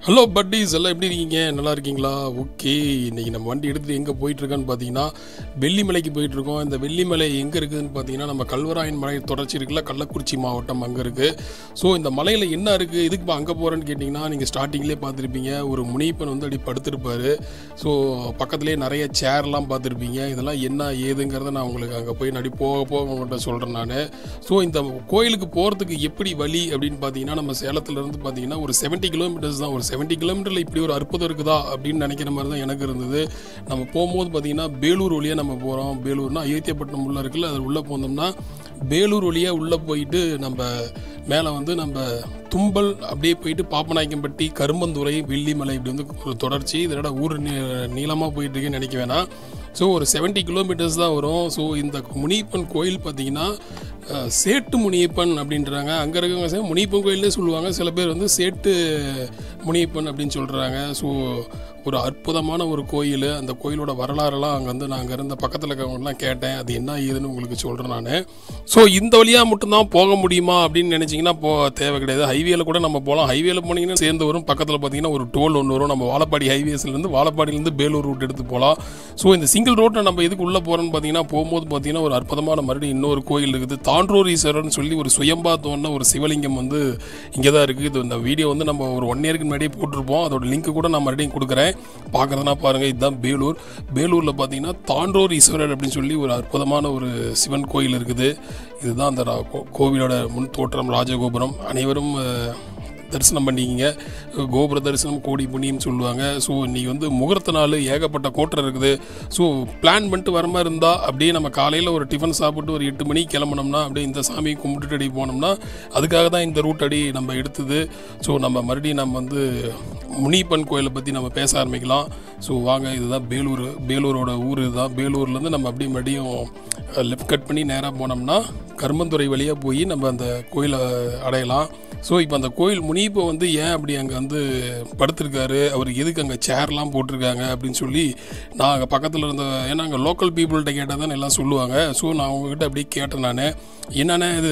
Hello buddies எல்லாம் எப்படி இருக்கீங்க நல்லா இருக்கீங்களா ஓகே இன்னைக்கு நம்ம வண்டி எடுத்துகிட்டு எங்கே போயிட்டுருக்கோன்னு பார்த்தீங்கன்னா வெள்ளிமலைக்கு போயிட்டுருக்கோம் இந்த வெள்ளிமலை எங்கே இருக்குதுன்னு பார்த்தீங்கன்னா நம்ம கல்வராயன் மலை தொடர்ச்சி இருக்குல்ல கள்ளக்குறிச்சி மாவட்டம் அங்கே இருக்குது ஸோ இந்த மலையில் என்ன இருக்குது இதுக்கு இப்போ அங்கே போகிறேன்னு கேட்டிங்கன்னா நீங்கள் ஸ்டார்டிங்லேயே பார்த்துருப்பீங்க ஒரு முனிப்பன் வந்து அப்படி படுத்திருப்பாரு ஸோ பக்கத்துலேயே நிறைய சேர்லாம் பார்த்துருப்பீங்க இதெல்லாம் என்ன ஏதுங்கிறத நான் உங்களுக்கு அங்கே போய் நடி போக போக உங்கள்கிட்ட சொல்கிறேன் நான் ஸோ இந்த கோயிலுக்கு போகிறதுக்கு எப்படி வழி அப்படின்னு பார்த்தீங்கன்னா நம்ம சேலத்துலேருந்து பார்த்தீங்கன்னா ஒரு செவன்ட்டி கிலோமீட்டர்ஸ் தான் ஒரு செவன்ட்டி கிலோமீட்டரில் இப்படி ஒரு அற்புதம் இருக்குதா அப்படின்னு நினைக்கிற மாதிரி தான் எனக்கு இருந்தது நம்ம போகும்போது பார்த்தீங்கன்னா பேலூர் வழியாக நம்ம போகிறோம் பேலூர்னா அயோத்தியப்பட்டினம் உள்ள இருக்குல்ல அது உள்ளே போனோம்னா பேலூர் வழியாக உள்ளே போயிட்டு நம்ம மேலே வந்து நம்ம தும்பல் அப்படியே போயிட்டு பாப்பநாயக்கம்பட்டி கரும்பந்துறை வெள்ளிமலை இப்படி வந்து ஒரு தொடர்ச்சி இதோட ஊர் நீளமாக போயிட்டு இருக்குன்னு நினைக்க வேணாம் ஸோ ஒரு செவன்ட்டி கிலோமீட்டர்ஸ் தான் வரும் ஸோ இந்த முனியப்பன் கோயில் பார்த்தீங்கன்னா அஹ், சேட்டு முனியப்பன் அப்படின்றாங்க அங்கே இருக்கவங்க சே- முனியப்பன் கோயிலே சொல்லுவாங்க சில பேர் வந்து சேட்டு முனியப்பன் அப்படின்னு சொல்கிறாங்க ஸோ ஒரு அற்புதமான ஒரு கோயில் அந்த கோயிலோட வரலாறுலாம் அங்கே வந்து நான் அங்கே இருந்த பக்கத்தில் இருக்கவங்கலாம் கேட்டேன் அது என்ன ஏதுன்னு உங்களுக்கு சொல்கிறேன் நான் ஸோ இந்த வழியாக மட்டும்தான் போக முடியுமா அப்படின்னு நினச்சிங்கன்னா போ தேவை கிடையாது ஹைவேல கூட நம்ம போகலாம் ஹைவேல போனீங்கன்னா சேர்ந்து வரும் பக்கத்தில் பார்த்தீங்கன்னா ஒரு டோல் ஒன்று வரும் நம்ம வாழப்பாடி ஹைவேஸ்லேருந்து வாழப்பாடியிலேருந்து பேலூர் ரூட் எடுத்து போகலாம் ஸோ இந்த சிங்கிள் ரோட்டில் நம்ம எதுக்கு உள்ளே போகிறோன்னு பார்த்தீங்கன்னா போகும்போது பார்த்தீங்கன்னா ஒரு அற்புதமான மறுபடியும் இன்னொரு கோயில் இருக்குது தாண்டூர் ஈஸ்வரர்னு சொல்லி ஒரு சுயம்பா தோன்ற ஒரு சிவலிங்கம் வந்து இங்கே தான் இருக்குது இது இந்த வீடியோ வந்து நம்ம ஒரு ஒன் இயருக்கு முன்னாடியே போட்டிருப்போம் அதோட லிங்க் கூட நான் மறுபடியும் கொடுக்குறேன் பார்க்குறதுனா பாருங்கள் இதுதான் பேலூர் பேலூரில் பார்த்தீங்கன்னா தாண்டோர் ஈஸ்வரர் அப்படின்னு சொல்லி ஒரு அற்புதமான ஒரு சிவன் கோயில் இருக்குது இதுதான் அந்த ரா- கோ- கோவிலோட முன் தோற்றம் ராஜகோபுரம் அனைவரும் அஹ், தரிசனம் பண்ணிக்கிங்க கோபுர தரிசனம் கோடி புண்ணியம்னு சொல்லுவாங்க ஸோ இன்றைக்கி வந்து முகூர்த்த நாள் ஏகப்பட்ட கோட்டை இருக்குது ஸோ பிளான் பண்ணிட்டு வர மாதிரி இருந்தால் அப்படியே நம்ம காலையில் ஒரு டிஃபன் சாப்பிட்டு ஒரு எட்டு மணிக்கு கிளம்புனோம்னா அப்படியே இந்த சாமியை கும்பிட்டுட்டு அடி போனோம்னா அதுக்காக தான் இந்த ரூட் அடி நம்ம எடுத்தது ஸோ நம்ம மறுபடியும் நம்ம வந்து முனிப்பன் கோயிலை பற்றி நம்ம பேச ஆரம்பிக்கலாம் ஸோ வாங்க இதுதான் பேலூர் பேலூரோட ஊர் இதுதான் பேலூர்லேருந்து நம்ம அப்படியே மறுபடியும் லெஃப்ட் கட் பண்ணி நேராக போனோம்னா கரும்பந்துறை வழியாக போய் நம்ம அந்த கோயிலை அடையலாம் ஸோ இப்போ அந்த கோயில் முனிப்பை வந்து ஏன் அப்படி அங்கே வந்து படுத்திருக்காரு அவர் எதுக்கு அங்கே சேர்லாம் போட்டிருக்காங்க அப்படின்னு சொல்லி நான் அங்கே பக்கத்தில் இருந்த ஏன்னா அங்கே லோக்கல் பீப்புள்கிட்ட கேட்டால் தான் எல்லாம் சொல்லுவாங்க ஸோ நான் அவங்கக்கிட்ட அப்படியே கேட்டேன் நான் என்னென்ன இது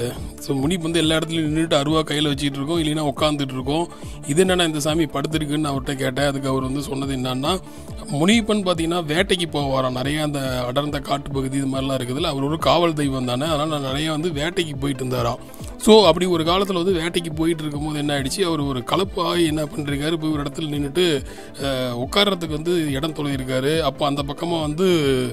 ஸோ முனிப்பு வந்து எல்லா இடத்துலையும் நின்றுட்டு அருவா கையில் வச்சுட்டு இருக்கோம் இல்லைன்னா உட்காந்துட்டு இருக்கோம் இது என்னென்ன இந்த சாமி படுத்திருக்குன்னு அவர்கிட்ட கேட்டேன் அதுக்கு அவர் வந்து சொன்னது என்னன்னா முனிப்பன் பார்த்தீங்கன்னா வேட்டைக்கு போவாராம் நிறைய அந்த அடர்ந்த காட்டு பகுதி இது மாதிரிலாம் இருக்குதுல்ல அவர் ஒரு காவல் தெய்வம் தானே அதனால் நான் நிறைய வந்து வேட்டைக்கு போயிட்டு இருந்தாராம் ஸோ அப்படி ஒரு காலத்தில் வந்து வேட்டைக்கு போயிட்டு இருக்கும்போது என்ன ஆயிடுச்சு அவர் ஒரு கலப்பாகி என்ன பண்ணிருக்காரு போய் ஒரு இடத்துல நின்றுட்டு உட்கார்றதுக்கு வந்து இடம் தொலையிருக்காரு அப்போ அந்த பக்கமாக வந்து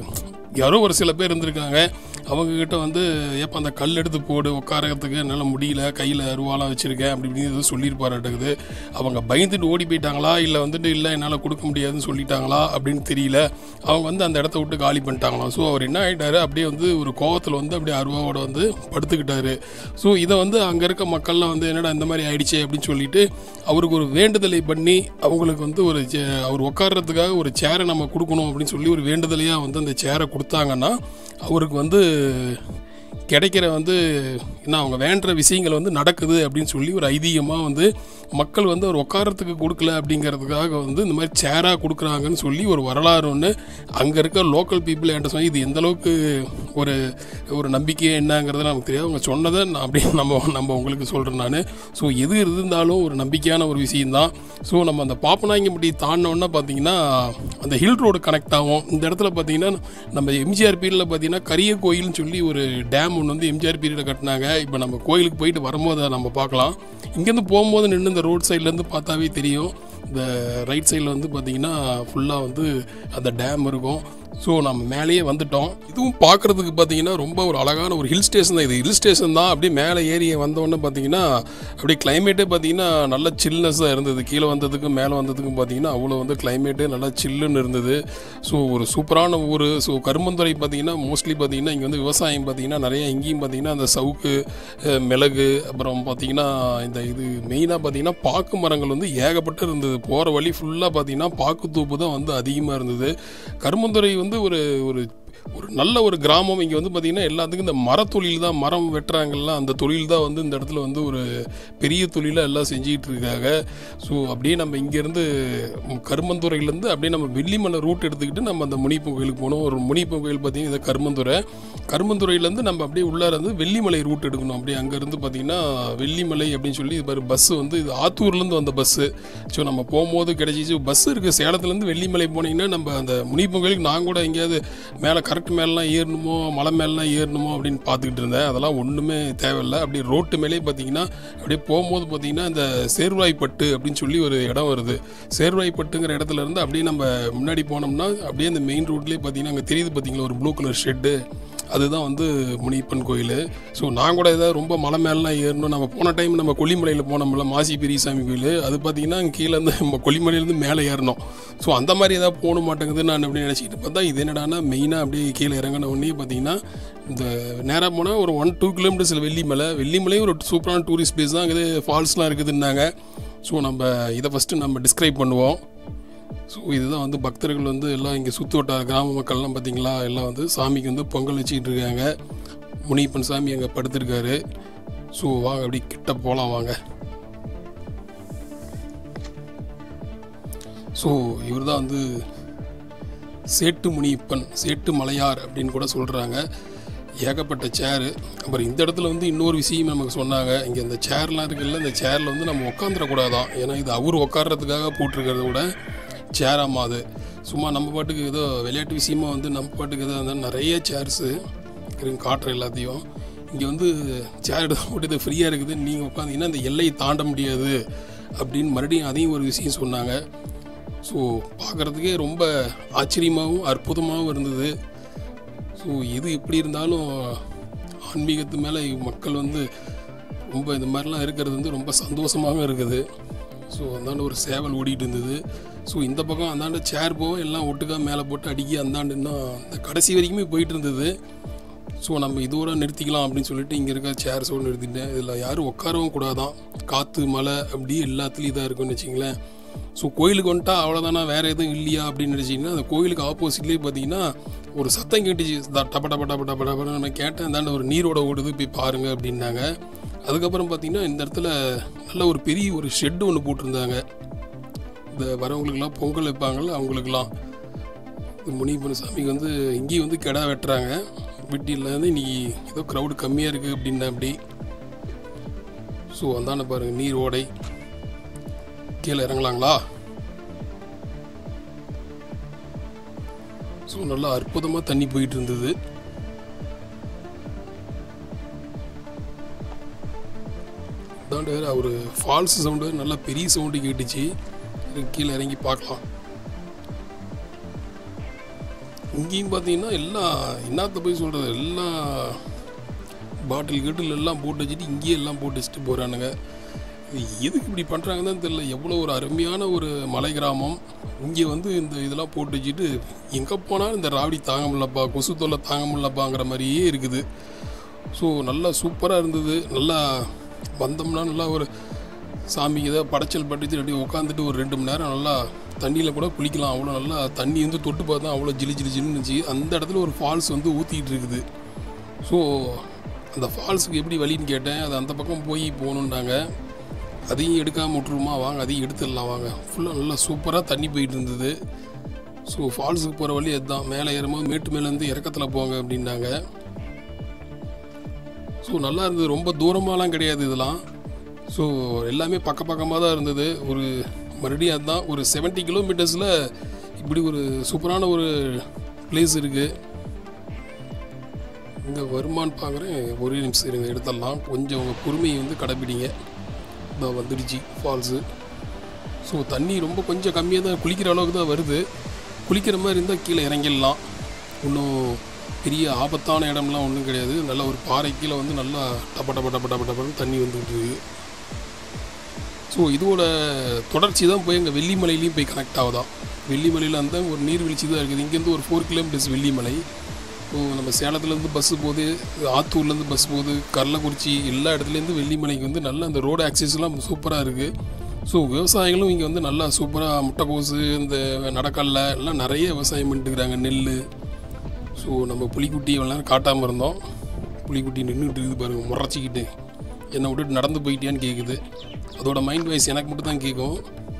யாரோ ஒரு சில பேர் இருந்திருக்காங்க அவங்க கிட்ட வந்து ஏப்பா அந்த கல் எடுத்து போடு உட்காரத்துக்கு என்னால் முடியல கையில் அருவாலாம் வச்சுருக்கேன் அப்படி இப்படின்னு எதுவும் சொல்லியிருப்பாராட்டுக்குது அவங்க பயந்துட்டு ஓடி போயிட்டாங்களா இல்லை வந்துட்டு இல்லை என்னால் கொடுக்க முடியாதுன்னு சொல்லிட்டாங்களா அப்படின்னு தெரியல அவங்க வந்து அந்த இடத்த விட்டு காலி பண்ணிட்டாங்களாம் ஸோ அவர் என்ன ஆகிட்டாரு அப்படியே வந்து ஒரு கோவத்தில் வந்து அப்படியே அருவாவோட வந்து படுத்துக்கிட்டாரு ஸோ இதை வந்து அங்கே இருக்க மக்கள்லாம் வந்து என்னடா இந்த மாதிரி ஆயிடுச்சே அப்படின்னு சொல்லிட்டு அவருக்கு ஒரு வேண்டுதலை பண்ணி அவங்களுக்கு வந்து ஒரு சே- அவர் உட்கார்றதுக்காக ஒரு சேரை நம்ம கொடுக்கணும் அப்படின்னு சொல்லி ஒரு வேண்டுதலையாக வந்து அந்த சேரை கொடுத்தாங்கன்னா அவருக்கு வந்து கிடைக்கிற வந்து என்ன அவங்க வேண்டுற விஷயங்கள் வந்து நடக்குது அப்படின்னு சொல்லி ஒரு ஐதீகமாக வந்து மக்கள் வந்து அவர் உட்காரத்துக்கு கொடுக்கல அப்படிங்கிறதுக்காக வந்து இந்த மாதிரி சேராக கொடுக்குறாங்கன்னு சொல்லி ஒரு வரலாறு ஒன்று அங்கே இருக்க லோக்கல் பீப்புள் என்கிட்ட சொல்லி இது எந்த அளவுக்கு ஒரு ஒரு நம்பிக்கை என்னங்கிறத நமக்கு தெரியாது அவங்க சொன்னதை நான் அப்படியே நம்ம நம்ம உங்களுக்கு சொல்கிறேன் நான் ஸோ எது இருந்தாலும் ஒரு நம்பிக்கையான ஒரு விஷயம்தான் ஸோ நம்ம அந்த பாப்பநாயங்கப்பட்டி தாண்டினோன்னா பார்த்தீங்கன்னா அந்த ஹில் ரோடு கனெக்ட் ஆகும் இந்த இடத்துல பார்த்தீங்கன்னா நம்ம எம்ஜிஆர் பீரியடில் பார்த்தீங்கன்னா கரிய கோயில்னு சொல்லி ஒரு டேம் ஒன்று வந்து எம்ஜிஆர் பீரியடில் கட்டினாங்க இப்போ நம்ம கோயிலுக்கு போயிட்டு வரும்போது அதை நம்ம பார்க்கலாம் இங்கேருந்து போகும்போது நின்று இந்த ரோட் சைட்லேருந்து பார்த்தாவே தெரியும் இந்த ரைட் சைடில் வந்து பார்த்தீங்கன்னா ஃபுல்லாக வந்து அந்த டேம் இருக்கும் ஸோ நம்ம மேலேயே வந்துட்டோம் இதுவும் பார்க்குறதுக்கு பார்த்தீங்கன்னா ரொம்ப ஒரு அழகான ஒரு ஹில் ஸ்டேஷன் தான் இது ஹில் ஸ்டேஷன் தான் அப்படியே மேலே ஏறி வந்தோடனே பார்த்தீங்கன்னா அப்படியே கிளைமேட்டே பார்த்தீங்கன்னா நல்ல சில்னஸாக இருந்தது கீழே வந்ததுக்கும் மேலே வந்ததுக்கும் பார்த்தீங்கன்னா அவ்வளோ வந்து கிளைமேட்டே நல்லா சில்லுன்னு இருந்தது ஸோ ஒரு சூப்பரான ஊர் ஸோ கரும்பந்துறை பார்த்தீங்கன்னா மோஸ்ட்லி பார்த்தீங்கன்னா இங்கே வந்து விவசாயம் பார்த்தீங்கன்னா நிறைய இங்கேயும் பார்த்தீங்கன்னா அந்த சவுக்கு அஹ், மிளகு அப்புறம் பார்த்தீங்கன்னா இந்த இது மெயினாக பார்த்தீங்கன்னா பாக்கு மரங்கள் வந்து ஏகப்பட்டு இருந்தது போகிற வழி ஃபுல்லாக பார்த்தீங்கன்னா பாக்கு தூப்பு தான் வந்து அதிகமாக இருந்தது கரும்பந்துறை வந்து ஒரு ஒரு ஒரு நல்ல ஒரு கிராமம் இங்கே வந்து பார்த்திங்கன்னா எல்லாத்துக்கும் இந்த மரத்தொழில் தான் மரம் வெட்டுறாங்கல்ல அந்த தொழில் தான் வந்து இந்த இடத்துல வந்து ஒரு பெரிய தொழிலாக எல்லாம் செஞ்சுக்கிட்டு இருக்காங்க ஸோ அப்படியே நம்ம இங்கேருந்து கருமந்துறையிலேருந்து அப்படியே நம்ம வெள்ளிமலை ரூட் எடுத்துக்கிட்டு நம்ம அந்த முனிப்பன் கோயிலுக்கு போகணும் ஒரு முனிப்பன் கோயில் பார்த்திங்கன்னா இது கருமந்துறை கருமந்துறையிலேருந்து நம்ம அப்படியே உள்ளார வந்து வெள்ளிமலை ரூட் எடுக்கணும் அப்படியே அங்கேருந்து பார்த்திங்கன்னா வெள்ளிமலை அப்படின்னு சொல்லி இது பாரு பஸ்ஸு வந்து இது ஆத்தூர்லேருந்து வந்த பஸ்ஸு ஸோ நம்ம போகும்போது கிடைச்சிச்சு பஸ் இருக்குது சேலத்துலேருந்து வெள்ளிமலை போனீங்கன்னா நம்ம அந்த முனிப்பன் கோயிலுக்கு நான் கூட எங்கேயாவது மேலே கரெக்ட் மேலாம் ஏறணுமோ மலை மேலாம் ஏறணுமோ அப்படின்னு பார்த்துக்கிட்டு இருந்தேன் அதெல்லாம் ஒன்றுமே தேவையில்லை அப்படியே ரோட்டு மேலே பார்த்தீங்கன்னா அப்படியே போகும்போது பார்த்தீங்கன்னா இந்த சேர்வாய்ப்பட்டு அப்படின்னு சொல்லி ஒரு இடம் வருது சேர்வாய்ப்பட்டுங்கிற இடத்துல இருந்து அப்படியே நம்ம முன்னாடி போனோம்னா அப்படியே அந்த மெயின் ரோட்லேயே பார்த்தீங்கன்னா அங்கே தெரியுது பார்த்தீங்களா ஒரு ப்ளூ கலர் ஷெட்டு அதுதான் வந்து முனியப்பன் கோயில் ஸோ நான் கூட ஏதாவது ரொம்ப மலை மேலாம் ஏறணும் நம்ம போன டைம் நம்ம கொல்லிமலையில் போனோம்ல மாசி பெரியசாமி கோயில் அது பார்த்தீங்கன்னா கீழே இருந்து நம்ம கொல்லிமலையிலேருந்து மேலே ஏறணும் ஸோ அந்த மாதிரி ஏதாவது போக மாட்டேங்குது நான் அப்படி நினச்சிக்கிட்டு பார்த்தா இது என்னடானா மெயினாக அப்படியே கீழே இறங்கின உடனே பார்த்தீங்கன்னா இந்த நேராக போனால் ஒரு ஒன் டூ கிலோமீட்டர்ஸில் வெள்ளிமலை வெள்ளிமலையும் ஒரு சூப்பரான டூரிஸ்ட் பிளேஸ் தான் இருக்குது ஃபால்ஸ்லாம் இருக்குதுன்னாங்க ஸோ நம்ம இதை ஃபஸ்ட்டு நம்ம டிஸ்கிரைப் பண்ணுவோம் ஸோ இதுதான் வந்து பக்தர்கள் வந்து எல்லாம் இங்கே சுற்று வட்டார கிராம மக்கள்லாம் பார்த்தீங்களா எல்லாம் வந்து சாமிக்கு வந்து பொங்கல் வச்சுக்கிட்டு இருக்காங்க முனியப்பன் சாமி அங்கே படுத்திருக்காரு ஸோ வாங்க அப்படி கிட்ட போகலாம் வாங்க ஸோ இவர் தான் வந்து சேட்டு முனியப்பன் சேட்டு மலையார் அப்படின்னு கூட சொல்கிறாங்க ஏகப்பட்ட சேரு அப்புறம் இந்த இடத்துல வந்து இன்னொரு விஷயம் நமக்கு சொன்னாங்க இங்கே இந்த சேர்லாம் இருக்குல்ல இந்த சேரில் வந்து நம்ம உட்காந்துடக்கூடாதான் ஏன்னா இது அவர் உட்கார்றதுக்காக போட்டிருக்கிறத விட சேராமா அது சும்மா நம்ம பாட்டுக்கு ஏதோ விளையாட்டு விஷயமா வந்து நம்ம பாட்டுக்கு ஏதோ இருந்தால் நிறைய சேர்ஸு காட்டுற எல்லாத்தையும் இங்கே வந்து சேர் எடுத்து போட்டு இது ஃப்ரீயாக இருக்குது நீங்கள் உட்காந்தீங்கன்னா இந்த எல்லையை தாண்ட முடியாது அப்படின்னு மறுபடியும் அதையும் ஒரு விஷயம் சொன்னாங்க ஸோ பார்க்குறதுக்கே ரொம்ப ஆச்சரியமாகவும் அற்புதமாகவும் இருந்தது ஸோ எது எப்படி இருந்தாலும் ஆன்மீகத்து மேலே மக்கள் வந்து ரொம்ப இந்த மாதிரிலாம் இருக்கிறது வந்து ரொம்ப சந்தோஷமாகவும் இருக்குது ஸோ அந்தாண்ட ஒரு சேவல் ஓடிட்டு இருந்தது ஸோ இந்த பக்கம் அந்தாண்ட சேர் போக எல்லாம் ஒட்டுக்கா மேலே போட்டு அடிக்கி அந்தாண்டு இன்னும் அந்த கடைசி வரைக்குமே போயிட்டு இருந்தது ஸோ நம்ம இதோட நிறுத்திக்கலாம் அப்படின்னு சொல்லிட்டு இங்கே இருக்க சேர்ஸோடு நிறுத்திட்டேன் இதில் யாரும் உட்காரவும் கூடாதான் காற்று மழை அப்படி எல்லாத்துலேயும் இதாக இருக்குன்னு வச்சிங்களேன் ஸோ கோயிலுக்கு வந்துட்டா அவ்வளோதானா வேறு எதுவும் இல்லையா அப்படின்னு நினச்சிங்கன்னா அந்த கோயிலுக்கு ஆப்போசிட்லேயே பார்த்தீங்கன்னா ஒரு சத்தம் கேட்டுச்சு த- டப டப டப டப டப நம்ம கேட்டேன் அந்தாண்ட ஒரு நீரோட ஓடுது போய் பாருங்க அப்படின்னாங்க அதுக்கப்புறம் பார்த்தீங்கன்னா இந்த இடத்துல நல்ல ஒரு பெரிய ஒரு ஷெட்டு ஒன்று போட்டிருந்தாங்க இந்த வரவங்களுக்கெல்லாம் பொங்கல் வைப்பாங்கள்ல அவங்களுக்கெல்லாம் இந்த முனியப்பன் சாமிக்கு வந்து இங்கேயும் வந்து கிடா வெட்டுறாங்க வீட்டில் வந்து இன்னைக்கு ஏதோ க்ரௌடு கம்மியாக இருக்குது அப்படின்னா அப்படி ஸோ அந்தாண்ட பாருங்கள் நீர் ஓடை கீழே இறங்கலாங்களா ஸோ நல்லா அற்புதமாக தண்ணி போயிட்டு இருந்தது அதாண்டு வேறு ஒரு ஃபால்ஸ் சவுண்டு நல்லா பெரிய சவுண்டு கேட்டுச்சு இரு, கீழே இறங்கி பார்க்கலாம் இங்கேயும் பார்த்தீங்கன்னா எல்லாம் என்னத்த போய் சொல்கிறது எல்லாம் பாட்டில் கீட்டில் எல்லாம் போட்டு வச்சுட்டு இங்கேயே எல்லாம் போட்டு வச்சுட்டு போகிறானுங்க இது எதுக்கு இப்படி பண்ணுறாங்கன்னு தான் தெரியல எவ்வளோ ஒரு அருமையான ஒரு மலை கிராமம் இங்கே வந்து இந்த இதெல்லாம் போட்டு வச்சுட்டு எங்கே போனாலும் இந்த ராவடி தாங்க முடியலப்பா கொசு தொல்லை தாங்க முடியலப்பாங்கிற மாதிரியே இருக்குது ஸோ நல்லா சூப்பராக இருந்தது நல்லா வந்தோம்னா நல்லா ஒரு சாமிக்கு ஏதாவது படைச்சல் பட்டுச்சு அப்படியே உட்காந்துட்டு ஒரு ரெண்டு மணி நேரம் நல்லா தண்ணியில் கூட குளிக்கலாம் அவ்வளோ நல்லா தண்ணி வந்து தொட்டு பார்த்தா அவ்வளோ ஜிலி ஜிலி ஜிலுன்னு இருந்துச்சு அந்த இடத்துல ஒரு ஃபால்ஸ் வந்து ஊற்றிட்டு இருக்குது ஸோ அந்த ஃபால்ஸுக்கு எப்படி வழின்னு கேட்டேன் அது அந்த பக்கம் போய் போகணுன்னாங்க அதையும் எடுக்காமல் விட்ருமா வாங்க அதையும் எடுத்துடலாம் வாங்க ஃபுல்லாக நல்லா சூப்பராக தண்ணி போயிட்டு இருந்தது ஸோ ஃபால்ஸுக்கு போகிற வழி அதுதான் மேலே ஏறும்போது மேட்டு மேலேருந்து இறக்கத்தில் போங்க அப்படின்னாங்க ஸோ நல்லா இருந்தது ரொம்ப தூரமாலாம் கிடையாது இதெல்லாம் ஸோ எல்லாமே பக்க பக்கமாக தான் இருந்தது ஒரு மறுபடியும் அதுதான் ஒரு 70 கிலோமீட்டர்ஸில் இப்படி ஒரு சூப்பரான ஒரு பிளேஸ் இருக்குது இங்கே வருமான்னு பார்க்குறேன் ஒரே நிமிஷம் இருங்க எடுத்துடலாம் கொஞ்சம் உங்கள் பொறுமையை வந்து கடைப்பிடிங்க இதான் வந்துடுச்சு ஃபால்ஸு ஸோ தண்ணி ரொம்ப கொஞ்சம் கம்மியாக தான் குளிக்கிற அளவுக்கு தான் வருது குளிக்கிற மாதிரி இருந்தால் கீழே இறங்கிடலாம் ஒன்றும் பெரிய ஆபத்தான இடம்லாம் ஒன்றும் கிடையாது நல்ல ஒரு பாறை கீழே வந்து நல்லா டப்ப டப்ப டப்ப டப்ப டப்பன்னு தண்ணி வந்துட்டு இருக்கு ஸோ இதோட தொடர்ச்சி தான் போய் எங்கள் வெள்ளிமலையிலையும் போய் கனெக்ட் ஆகுதான் வெள்ளிமலையில் அந்த ஒரு நீர்வீழ்ச்சி தான் இருக்குது இங்கேருந்து ஒரு ஃபோர் கிலோமீட்டர்ஸ் வெள்ளிமலை ஸோ நம்ம சேலத்துலேருந்து பஸ்ஸு போகுது ஆத்தூர்லேருந்து பஸ் போகுது கள்ளக்குறிச்சி எல்லா இடத்துலேருந்து வெள்ளிமலைக்கு வந்து நல்ல அந்த ரோடு ஆக்சஸ்லாம் சூப்பராக இருக்குது ஸோ விவசாயிகளும் இங்கே வந்து நல்லா சூப்பராக முட்டைக்கோசு இந்த நடக்கல்ல எல்லாம் நிறைய விவசாயம் பண்ணிட்டுருக்காங்க நெல் ஸோ ஸோ நம்ம புலிக்குட்டி இவ்வளோ நேரம் காட்டாமல் இருந்தோம் புலிக்குட்டி நின்றுட்டு இருக்குது பாருங்கள் முறைச்சிக்கிட்டு என்னை விட்டுட்டு நடந்து போயிட்டியான்னு கேட்குது அதோட மைண்ட் வாய்ஸ் எனக்கு மட்டும் தான் கேட்கும்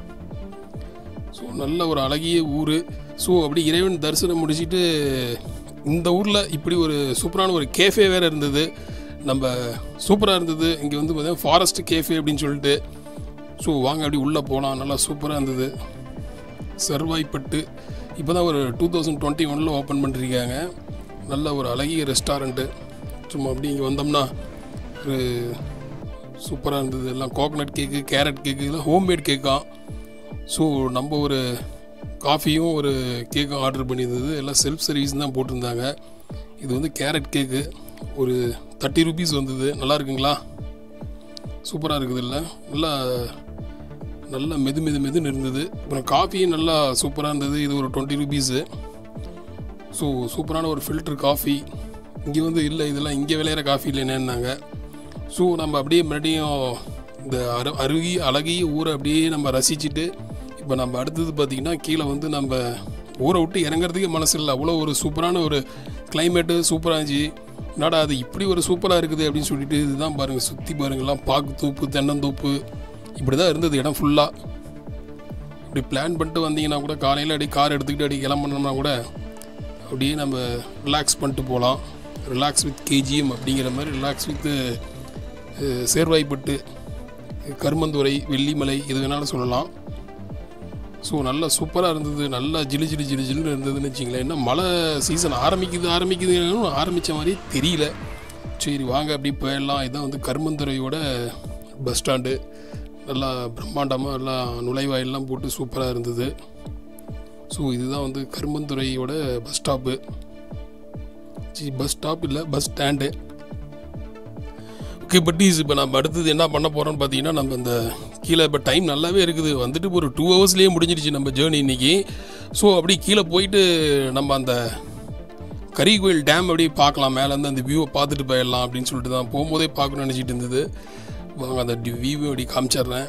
ஸோ நல்ல ஒரு அழகிய ஊர் ஸோ அப்படி இறைவன் தரிசனம் முடிச்சுட்டு இந்த ஊரில் இப்படி ஒரு சூப்பரான ஒரு கேஃபே வேறு இருந்தது நம்ம சூப்பராக இருந்தது இங்கே வந்து பார்த்தீங்கன்னா ஃபாரஸ்ட் கேஃபே அப்படின்னு சொல்லிட்டு ஸோ வாங்க அப்படி உள்ளே போகலாம் நல்லா சூப்பராக இருந்தது செர்வாய்ப்பட்டு இப்போ தான் ஒரு டூ தௌசண்ட் டுவெண்ட்டி ஒனில் ஓப்பன் பண்ணிருக்காங்க நல்ல ஒரு அழகிய ரெஸ்டாரண்ட்டு சும்மா அப்படி இங்கே வந்தோம்னா ஒரு சூப்பராக இருந்தது எல்லாம் கோகனட் கேக்கு கேரட் கேக்கு இதெல்லாம் ஹோம்மேட் கேக்காக ஸோ நம்ம ஒரு காஃபியும் ஒரு கேக்கும் ஆர்டர் பண்ணியிருந்தது எல்லாம் செல்ஃப் சர்வீஸ் தான் போட்டிருந்தாங்க இது வந்து கேரட் கேக்கு ஒரு தேர்ட்டி ருபீஸ் வந்தது நல்லா இருக்குங்களா சூப்பராக இருக்குது இல்லை நல்லா நல்லா மெது மெது மெதுன்னு இருந்தது அப்புறம் காஃபியும் நல்லா சூப்பராக இருந்தது இது ஒரு டுவெண்ட்டி ருபீஸு ஸோ சூப்பரான ஒரு ஃபில்டர் காஃபி இங்கே வந்து இல்லை இதெல்லாம் இங்கே விளையிற காஃபி இல்லைன்னாங்க ஸோ நம்ம அப்படியே மறுபடியும் இந்த அரு அருகி அழகிய ஊரை அப்படியே நம்ம ரசிச்சுட்டு இப்போ நம்ம அடுத்தது பார்த்திங்கன்னா கீழே வந்து நம்ம ஊரை விட்டு இறங்குறதுக்கே மனசு இல்லை அவ்வளோ ஒரு சூப்பரான ஒரு கிளைமேட்டு சூப்பராக இருந்துச்சு என்னடா அது இப்படி ஒரு சூப்பராக இருக்குது அப்படின்னு சொல்லிட்டு இதுதான் பாருங்கள் சுற்றி பாருங்கள்லாம் பாக்கு தோப்பு தென்னந்தோப்பு இப்படி தான் இருந்தது இடம் ஃபுல்லாக இப்படி பிளான் பண்ணிட்டு வந்தீங்கன்னா கூட காலையில் அப்படியே கார் எடுத்துக்கிட்டு அப்படியே கிளம்பணும்னா கூட அப்படியே நம்ம ரிலாக்ஸ் பண்ணிட்டு போகலாம் ரிலாக்ஸ் வித் கேஜிஎம் அப்படிங்கிற மாதிரி ரிலாக்ஸ் வித் சேர்வாய்ப்பட்டு கருமந்துறை வெள்ளிமலை இது வேணாலும் சொல்லலாம் ஸோ நல்லா சூப்பராக இருந்தது நல்லா ஜிலு ஜிலு ஜிலு ஜிலுன்னு இருந்ததுன்னு வச்சிங்களேன் என்ன மழை சீசன் ஆரம்பிக்குது ஆரம்பிக்குதுன்னு ஆரம்பித்த மாதிரி தெரியல சரி வாங்க அப்படி போயிடலாம் இதான் வந்து கருமந்துறையோட பஸ் ஸ்டாண்டு நல்லா பிரம்மாண்டமாக நல்லா நுழைவாயிலெலாம் போட்டு சூப்பராக இருந்தது ஸோ இதுதான் வந்து கருமந்துறையோட பஸ் ஸ்டாப்பு சி பஸ் ஸ்டாப் இல்லை பஸ் ஸ்டாண்டு ஓகே பட்டீஸ் இப்போ நம்ம அடுத்தது என்ன பண்ண போகிறோம்னு பார்த்தீங்கன்னா நம்ம இந்த கீழே இப்போ டைம் நல்லாவே இருக்குது வந்துட்டு ஒரு டூ ஹவர்ஸ்லேயே முடிஞ்சிருச்சு நம்ம ஜேர்னி இன்னைக்கு ஸோ அப்படி கீழே போயிட்டு நம்ம அந்த கரிகோயில் டேம் அப்படியே பார்க்கலாம் மேலேருந்து அந்த வியூவை பார்த்துட்டு போயிடலாம் அப்படின்னு சொல்லிட்டு தான் போகும்போதே பார்க்கணும்னு நினச்சிட்டு இருந்தது வாங்க அந்த வியூவை அப்படி காமிச்சிட்றேன்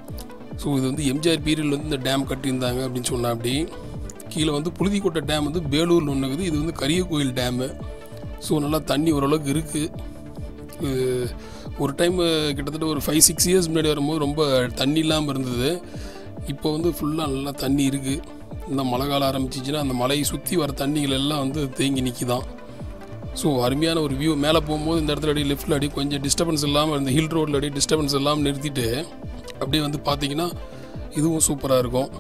ஸோ இது வந்து எம்ஜிஆர் பீரியடில் வந்து இந்த டேம் கட்டியிருந்தாங்க அப்படின்னு சொன்னேன் அப்படி கீழே வந்து புழுதிக்கோட்டை டேம் வந்து வேலூரில் ஒன்று இருக்குது இது வந்து கரிய கோயில் டேமு ஸோ நல்லா தண்ணி ஓரளவுக்கு இருக்குது ஒரு டைம் கிட்டத்தட்ட ஒரு ஃபைவ் சிக்ஸ் இயர்ஸ் முன்னாடி வரும்போது ரொம்ப தண்ணி இல்லாமல் இருந்தது இப்போ வந்து ஃபுல்லாக நல்லா தண்ணி இருக்குது இந்த மழை காலம் ஆரம்பிச்சிச்சின்னா அந்த மலையை சுற்றி வர தண்ணிகள் எல்லாம் வந்து தேங்கி நிற்கிதான் ஸோ அருமையான ஒரு வியூ மேலே போகும்போது இந்த இடத்துல அப்படியே லெஃப்ட்டில் அப்படியே கொஞ்சம் டிஸ்டர்பன்ஸ் இல்லாமல் இந்த ஹில் ரோட்டில் அப்படியே டிஸ்டர்பன்ஸ் இல்லாமல் நிறுத்திட்டு அப்படியே வந்து பார்த்தீங்கன்னா இதுவும் சூப்பராக இருக்கும்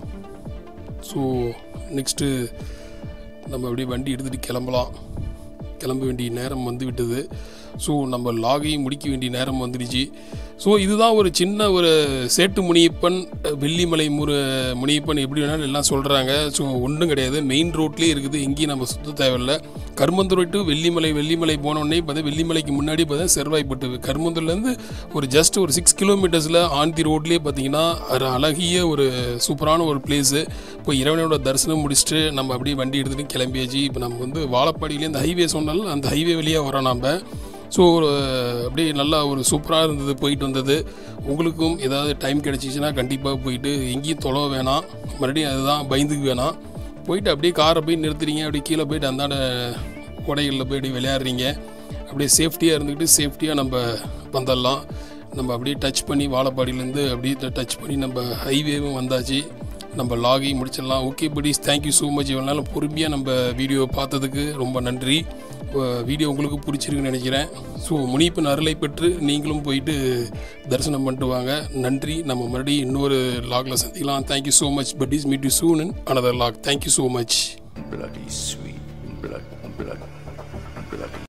ஸோ நெக்ஸ்ட்டு நம்ம அப்படியே வண்டி எடுத்துகிட்டு கிளம்பலாம் கிளம்ப வேண்டிய நேரம் வந்து விட்டது ஸோ நம்ம லாகையும் முடிக்க வேண்டிய நேரம் வந்துடுச்சு ஸோ இதுதான் ஒரு சின்ன ஒரு சேட்டு முனியப்பன் வெள்ளிமலை முரு முனியப்பன் எப்படி வேணாலும் எல்லாம் சொல்கிறாங்க ஸோ ஒன்றும் கிடையாது மெயின் ரோட்லேயே இருக்குது எங்கேயும் நம்ம சுத்த தேவையில்லை கருமந்துறை டு வெள்ளிமலை வெள்ளிமலை போனோடனே பார்த்தா வெள்ளிமலைக்கு முன்னாடி பார்த்தா செர்வாய்ப்பட்டு கருமந்துறையிலேருந்து ஒரு ஜஸ்ட் ஒரு சிக்ஸ் கிலோமீட்டர்ஸில் ஆந்தி ரோட்லேயே பார்த்தீங்கன்னா ஒரு அழகிய ஒரு சூப்பரான ஒரு பிளேஸு இப்போ இறைவனோட தரிசனம் முடிச்சுட்டு நம்ம அப்படியே வண்டி எடுத்துகிட்டு கிளம்பியாச்சு இப்போ நம்ம வந்து வாழப்பாடியிலே இந்த ஹைவே சொன்னாலும் அந்த ஹைவே வழியாக வரோம் நம்ம ஸோ ஒரு அப்படியே நல்லா ஒரு சூப்பராக இருந்தது போயிட்டு வந்தது உங்களுக்கும் ஏதாவது டைம் கிடச்சிச்சின்னா கண்டிப்பாக போயிட்டு எங்கேயும் தொலைவ வேணாம் மறுபடியும் அதுதான் பயந்துக்கு வேணாம் போயிட்டு அப்படியே காரை போய் நிறுத்துறீங்க அப்படியே கீழே போயிட்டு அந்தாண்ட உடைகளில் போய் அப்படியே விளையாடுறீங்க அப்படியே சேஃப்டியாக இருந்துக்கிட்டு சேஃப்டியாக நம்ம வந்துடலாம் நம்ம அப்படியே டச் பண்ணி வாழப்பாடியிலேருந்து அப்படியே டச் பண்ணி நம்ம ஹைவேவும் வந்தாச்சு நம்ம லாகி முடிச்சிடலாம் okay buddies thank you so much இவ்வளோ நாள் பொறுமையாக நம்ம வீடியோ பார்த்ததுக்கு ரொம்ப நன்றி வீடியோ உங்களுக்கு பிடிச்சிருக்குன்னு நினைக்கிறேன் ஸோ முனிப்பின் அருளை பெற்று நீங்களும் போயிட்டு தரிசனம் பண்ணிட்டு வாங்க நன்றி நம்ம மறுபடியும் இன்னொரு லாகில் சந்திக்கலாம் thank you so much buddies meet you soon in another log thank you so much bloody sweet blood, blood, bloody.